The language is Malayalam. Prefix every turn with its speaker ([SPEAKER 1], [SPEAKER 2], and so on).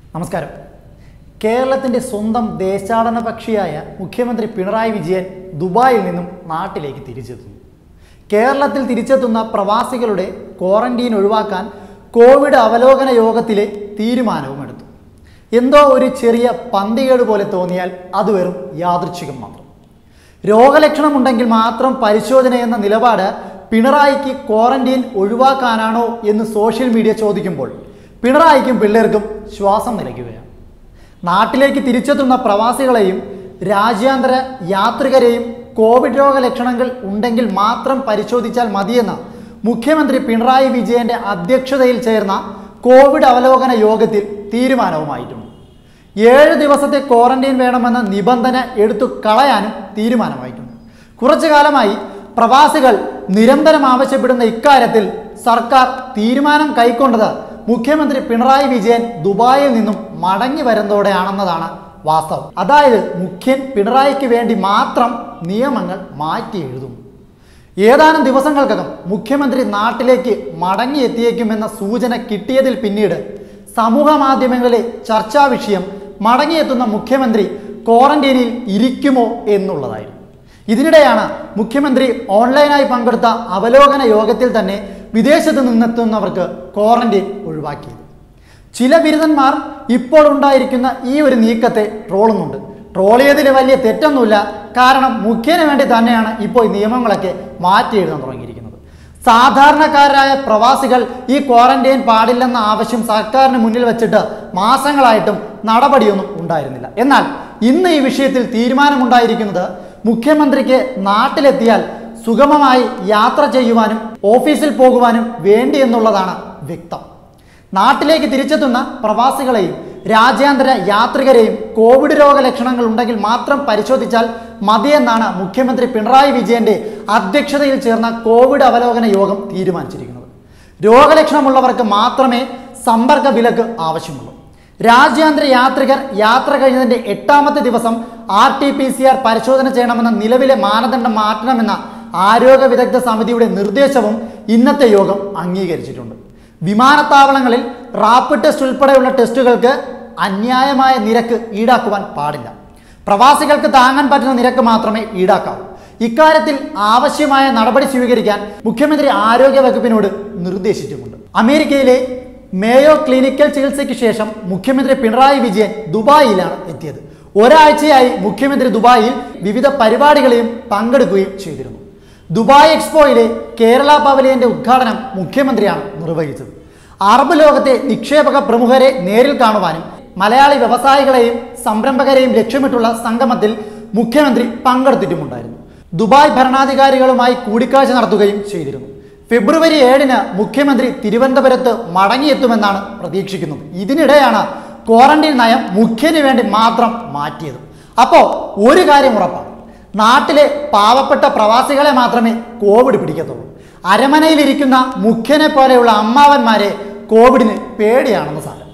[SPEAKER 1] നമസ്കാരം കേരളത്തിൻ്റെ സ്വന്തം ദേശാടന പക്ഷിയായ മുഖ്യമന്ത്രി പിണറായി വിജയൻ ദുബായിൽ നിന്നും നാട്ടിലേക്ക് തിരിച്ചെത്തുന്നു കേരളത്തിൽ തിരിച്ചെത്തുന്ന പ്രവാസികളുടെ ക്വാറന്റീൻ ഒഴിവാക്കാൻ കോവിഡ് അവലോകന യോഗത്തിലെ തീരുമാനവും എടുത്തു എന്തോ ഒരു ചെറിയ പന്തികേട് പോലെ തോന്നിയാൽ അത് വെറും യാദൃച്ഛികം മാത്രം രോഗലക്ഷണമുണ്ടെങ്കിൽ മാത്രം പരിശോധന എന്ന നിലപാട് പിണറായിക്ക് ക്വാറന്റീൻ ഒഴിവാക്കാനാണോ എന്ന് സോഷ്യൽ മീഡിയ ചോദിക്കുമ്പോൾ പിണറായിക്കും പിള്ളേർക്കും ശ്വാസം നിലയ്ക്കുകയാണ് നാട്ടിലേക്ക് തിരിച്ചെത്തുന്ന പ്രവാസികളെയും രാജ്യാന്തര യാത്രികരെയും കോവിഡ് രോഗലക്ഷണങ്ങൾ ഉണ്ടെങ്കിൽ മാത്രം പരിശോധിച്ചാൽ മതിയെന്ന മുഖ്യമന്ത്രി പിണറായി വിജയന്റെ അധ്യക്ഷതയിൽ ചേർന്ന കോവിഡ് അവലോകന യോഗത്തിൽ തീരുമാനവുമായിട്ടുണ്ട് ഏഴ് ദിവസത്തെ ക്വാറന്റൈൻ വേണമെന്ന നിബന്ധന എടുത്തു കളയാനും തീരുമാനമായിട്ടുണ്ട് കുറച്ചു കാലമായി പ്രവാസികൾ നിരന്തരം ആവശ്യപ്പെടുന്ന ഇക്കാര്യത്തിൽ സർക്കാർ തീരുമാനം കൈക്കൊണ്ടത് മുഖ്യമന്ത്രി പിണറായി വിജയൻ ദുബായിൽ നിന്നും മടങ്ങി വരുന്നതോടെയാണെന്നതാണ് വാസ്തവം അതായത് മുഖ്യൻ പിണറായിക്ക് വേണ്ടി മാത്രം നിയമങ്ങൾ മാറ്റി എഴുതുന്നു ഏതാനും ദിവസങ്ങൾക്കകം മുഖ്യമന്ത്രി നാട്ടിലേക്ക് മടങ്ങിയെത്തിയേക്കുമെന്ന സൂചന കിട്ടിയതിൽ പിന്നീട് സമൂഹ മാധ്യമങ്ങളിലെ ചർച്ചാ വിഷയം മടങ്ങിയെത്തുന്ന മുഖ്യമന്ത്രി ക്വാറന്റൈനിൽ ഇരിക്കുമോ എന്നുള്ളതായിരുന്നു ഇതിനിടെയാണ് മുഖ്യമന്ത്രി ഓൺലൈനായി പങ്കെടുത്ത അവലോകന യോഗത്തിൽ തന്നെ വിദേശത്ത് നിന്നെത്തുന്നവർക്ക് ക്വാറന്റൈൻ ഒഴിവാക്കിയത് ചില ബിരുദന്മാർ ഇപ്പോൾ ഉണ്ടായിരിക്കുന്ന ഈ ഒരു നീക്കത്തെ ട്രോളുന്നുണ്ട് ട്രോൾ ചെയ്തതിൽ വലിയ തെറ്റൊന്നുമില്ല കാരണം മുഖ്യന് വേണ്ടി തന്നെയാണ് ഇപ്പോൾ ഈ നിയമങ്ങളൊക്കെ മാറ്റി എഴുതാൻ തുടങ്ങിയിരിക്കുന്നത് സാധാരണക്കാരായ പ്രവാസികൾ ഈ ക്വാറന്റൈൻ പാടില്ലെന്ന ആവശ്യം സർക്കാരിന് മുന്നിൽ വെച്ചിട്ട് മാസങ്ങളായിട്ടും നടപടിയൊന്നും ഉണ്ടായിരുന്നില്ല എന്നാൽ ഇന്ന് ഈ വിഷയത്തിൽ തീരുമാനമുണ്ടായിരിക്കുന്നത് മുഖ്യമന്ത്രിക്ക് നാട്ടിലെത്തിയാൽ സുഗമമായി യാത്ര ചെയ്യുവാനും ഓഫീസിൽ പോകുവാനും വേണ്ടി എന്നുള്ളതാണ് വ്യക്തം നാട്ടിലേക്ക് തിരിച്ചെത്തുന്ന പ്രവാസികളെയും രാജ്യാന്തര യാത്രികരെയും കോവിഡ് രോഗലക്ഷണങ്ങൾ ഉണ്ടെങ്കിൽ മാത്രം പരിശോധിച്ചാൽ മതിയെന്നാണ് മുഖ്യമന്ത്രി പിണറായി വിജയന്റെ അധ്യക്ഷതയിൽ ചേർന്ന കോവിഡ് അവലോകന യോഗം തീരുമാനിച്ചിരിക്കുന്നത് രോഗലക്ഷണമുള്ളവർക്ക് മാത്രമേ സമ്പർക്ക വിലക്ക് ആവശ്യമുള്ളൂ രാജ്യാന്തര യാത്രികർ യാത്ര കഴിഞ്ഞതിന്റെ എട്ടാമത്തെ ദിവസം R T P C R പരിശോധന ചെയ്യണമെന്ന നിലവിലെ മാനദണ്ഡം മാറ്റണമെന്ന ആരോഗ്യ വിദഗ്ധ സമിതിയുടെ നിർദ്ദേശവും ഇന്നത്തെ യോഗം അംഗീകരിച്ചിട്ടുണ്ട് വിമാനത്താവളങ്ങളിൽ റാപ്പിഡ് ടെസ്റ്റ് ഉൾപ്പെടെയുള്ള ടെസ്റ്റുകൾക്ക് അന്യായമായ നിരക്ക് ഈടാക്കുവാൻ പാടില്ല പ്രവാസികൾക്ക് താങ്ങാൻ പറ്റുന്ന നിരക്ക് മാത്രമേ ഈടാക്കാവൂ ഇക്കാര്യത്തിൽ ആവശ്യമായ നടപടി സ്വീകരിക്കാൻ മുഖ്യമന്ത്രി ആരോഗ്യ വകുപ്പിനോട് നിർദ്ദേശിച്ചിട്ടുമുണ്ട് അമേരിക്കയിലെ മേയോ ക്ലിനിക്കൽ ചികിത്സയ്ക്ക് ശേഷം മുഖ്യമന്ത്രി പിണറായി വിജയൻ ദുബായിലാണ് എത്തിയത് ഒരാഴ്ചയായി മുഖ്യമന്ത്രി ദുബായിൽ വിവിധ പരിപാടികളെയും പങ്കെടുക്കുകയും ചെയ്തിരുന്നു ദുബായ് എക്സ്പോയിലെ കേരള പവലിയന്റെ ഉദ്ഘാടനം മുഖ്യമന്ത്രിയാണ് നിർവഹിച്ചത് അറബ് ലോകത്തെ നിക്ഷേപക പ്രമുഖരെ നേരിൽ കാണുവാനും മലയാളി വ്യവസായികളെയും സംരംഭകരെയും ലക്ഷ്യമിട്ടുള്ള സംഗമത്തിൽ മുഖ്യമന്ത്രി പങ്കെടുത്തിട്ടുമുണ്ടായിരുന്നു ദുബായ് ഭരണാധികാരികളുമായി കൂടിക്കാഴ്ച നടത്തുകയും ചെയ്തിരുന്നു ഫെബ്രുവരി ഏഴിന് മുഖ്യമന്ത്രി തിരുവനന്തപുരത്ത് മടങ്ങിയെത്തുമെന്നാണ് പ്രതീക്ഷിക്കുന്നത് ഇതിനിടെയാണ് ക്വാറന്റൈൻ നയം മുഖ്യന് വേണ്ടി മാത്രം മാറ്റിയത് അപ്പോൾ ഒരു കാര്യം ഉറപ്പാണ് നാട്ടിലെ പാവപ്പെട്ട പ്രവാസികളെ മാത്രമേ കോവിഡ് പിടിക്കത്തുള്ളൂ അരമനയിലിരിക്കുന്ന മുഖ്യനെ പോലെയുള്ള അമ്മാവന്മാരെ കോവിഡിന് പേടിയാണെന്ന് സാരം